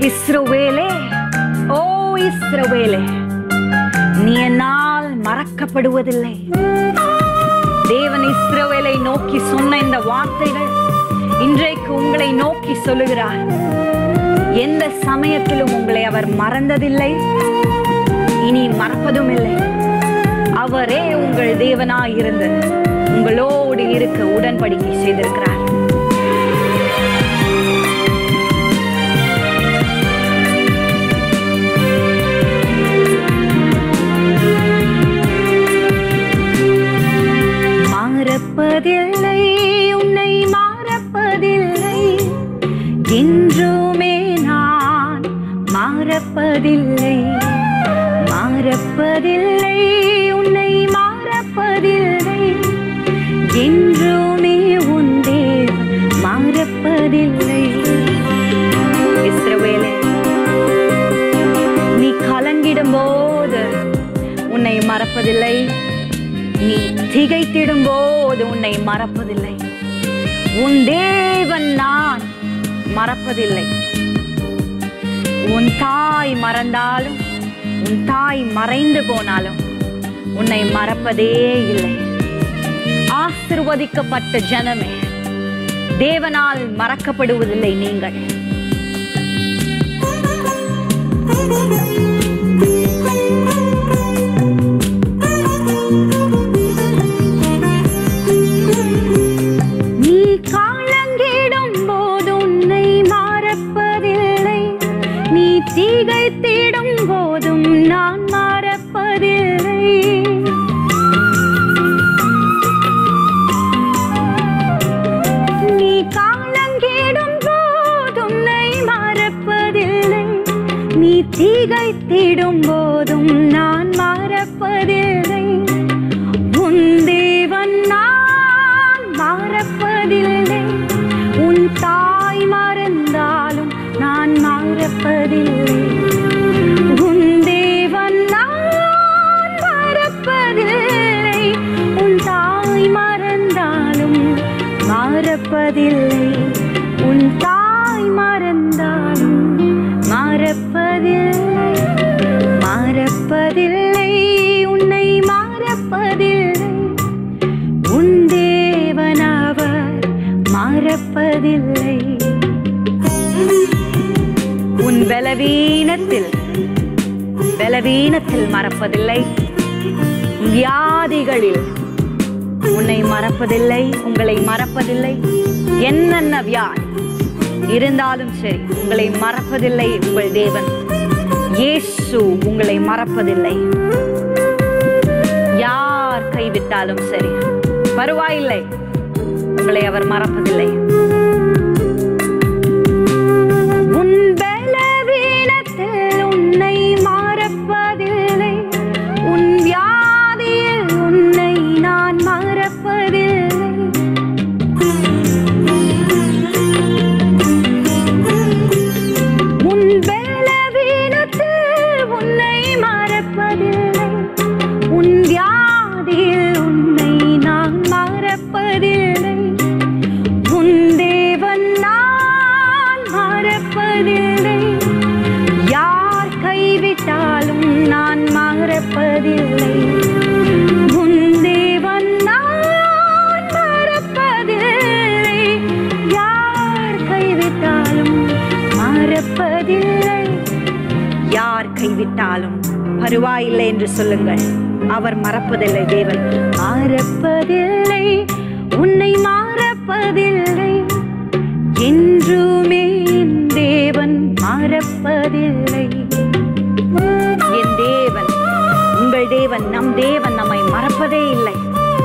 இஸ்ரவேலே ஓ இஸ்ரவேலே நீ என்னால் மறக்கப்படுவதில்லை தேவன் இஸ்ரவேலை நோக்கி சொன்ன இந்த வார்த்தைகள் இன்றைக்கு உங்களை நோக்கி சொல்லுகிறார் எந்த சமயத்திலும் உங்களை அவர் மறந்ததில்லை இனி மறப்பதும் இல்லை அவரே உங்கள் தேவனாய் இருந்து உங்களோடு இருக்க உடன்படிக்கை செய்திருக்கிறார் மறப்பதில்லை உன்னை மறப்பதில்லை என்றுமே நான் மறப்பதில்லை மறப்பதில்லை உன்னை மறப்பதில்லை என்றுமே உன் தேவன் மறப்பதில்லை இஸ்ரவேலே நீ கலங்கிடும் போது உன்னை மறப்பதில்லை நீ திகைத்திடும் போது உன்னை மறப்பதில்லை உன் தேவன் நான் மறப்பதில்லை உன் தாய் மறந்தாலும் உன் தாய் மறைந்து போனாலும் உன்னை மறப்பதே இல்லை ஆசிர்வதிக்கப்பட்ட ஜனமே தேவனால் மறக்கப்படுவதில்லை நீங்கள் நீ காலங்கிடும் போது உன்னை மறப்பதில்லை நீ திகைத்திடும் போதும் நான் மறப்பதில்லை நீ காலங்கிடும் போது உன்னை மறப்பதில்லை நீ திகைத்திடும் போதும் நான் மறப்பதில்லை உன் தேவன் நான் மறப்பதில்லை உன் தாய் மறந்தாலும் நான் மறப்பதில்லை உன் தேவன் நான் மறப்பதில்லை உன் தாய் மறந்தாலும் மறப்பதில்லை உன் தாய் மறந்தாலும் மறப்பதில்லை மறப்பதில்லை உன்னை மறப்பதில்லை உன் தேவனவர் மறப்பதில்லை உன் பலவீனத்தில் பலவீனத்தில் மறப்பதில்லை வியாதிகளில் உன்னை மறப்பதில்லை உங்களை மறப்பதில்லை என்னென்ன வியாதி இருந்தாலும் சரி உங்களை மறப்பதில்லை உங்கள் தேவன் இயேசு உங்களை மறப்பதில்லை யார் கைவிட்டாலும் சரி பரவாயில்லை உங்களை அவர் மறப்பதில்லை உன் பலவீனத்தில் உன்னை மறப்பதில்லை உன் வியாதியில் உன்னை நான் மறப்பதில்லை உன் பலவீனத்தில் உன்னை மறப்பதில்லை உன் வியாதியில் உன்னை நான் மறப்பதில்லை உன் தேவன் நான் மறப்பதில்லை யார் கைவிட்டாலும் நான் மறப்பதில்லை உன் தேவன் நான் மறப்பதில்லை யார் கைவிட்டாலும் மறப்பதில்லை யார் கைவிட்டாலும் பருவாயில்லை என்று சொல்லுங்கள் அவர் மறப்பதில்லை தேவன் மறப்பதில்லை உன்னை மறப்பதில்லை என்றுமே என் தேவன் மறப்பதில்லை என் தேவன் உங்கள் தேவன் நம் தேவன் நம்மை மறப்பதே இல்லை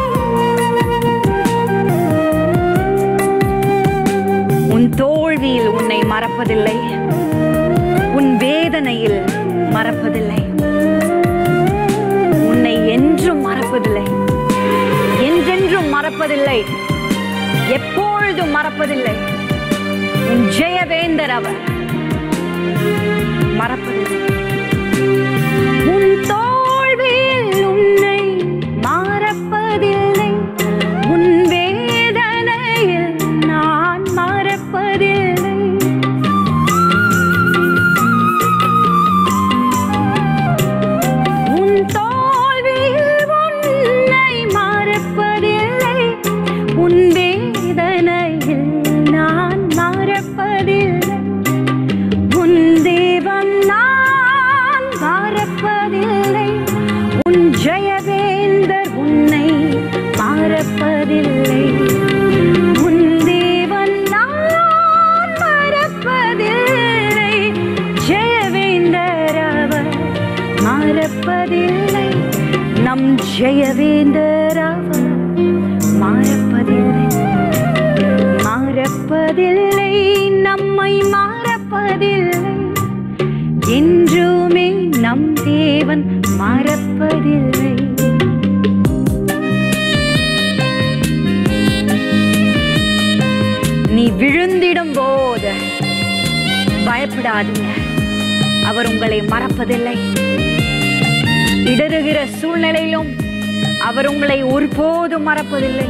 உன் தோல்வியில் உன்னை மறப்பதில்லை உன் வேதனையில் மறப்பதில்லை உன்னை என்றும் மறப்பதில்லை என்றென்றும் மறப்பதில்லை எப்பொழுதும் மறப்பதில்லை உன் ஜெயவேந்தர் அவர் மறப்பதில்லை உன் தோல்வியில் உன்னை மறப்பதில்லை உன் வேதனையில் நான் மறப்பதில்லை நீ விழுந்திடும் போது பயப்படாதீங்க அவர் உங்களை மறப்பதில்லை இடறுகிற சூழ்நிலையிலும் அவர் உங்களை ஒருபோதும் மறப்பதில்லை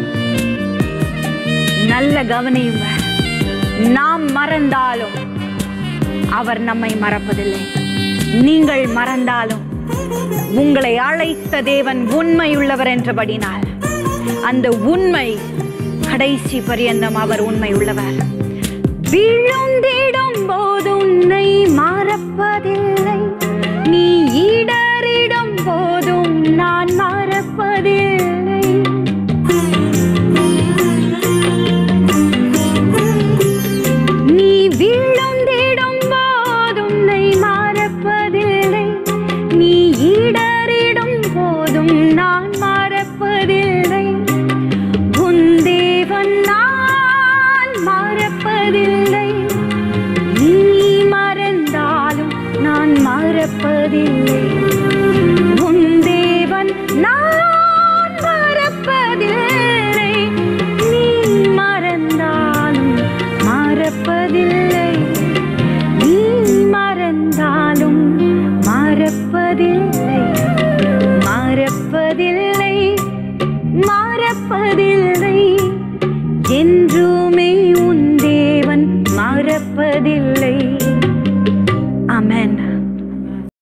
நல்ல கவனியுங்க நாம் மறந்தாலும் அவர் நம்மை மறப்பதில்லை நீங்கள் மறந்தாலும் உங்களை அழைத்த தேவன் உண்மையுள்ளவர் என்றபடினால் அந்த உண்மை கடைசி பரியந்தம் அவர் உண்மை உள்ளவர் விழுந்திடும் போது உன்னை மறப்பதில்லை நீ இடறிடும் போதும் நான் மறப்பதில்லை நீ விழுந்திடும் போது உன்னை மறப்பதில்லை நீ இடறிடும் போதும் நான் மறப்பதில்லை உன் தேவன் நான் மறப்பதில்லை நீ மறந்தாலும் நான் மறப்பதில்லை உன் தேவன் நான் மறப்பதில்லை நீ மறந்தாலும் மறப்பதில்லை நீ மறந்தாலும் மறப்பதில்லை மறப்பதில்லை மறப்பதில்லை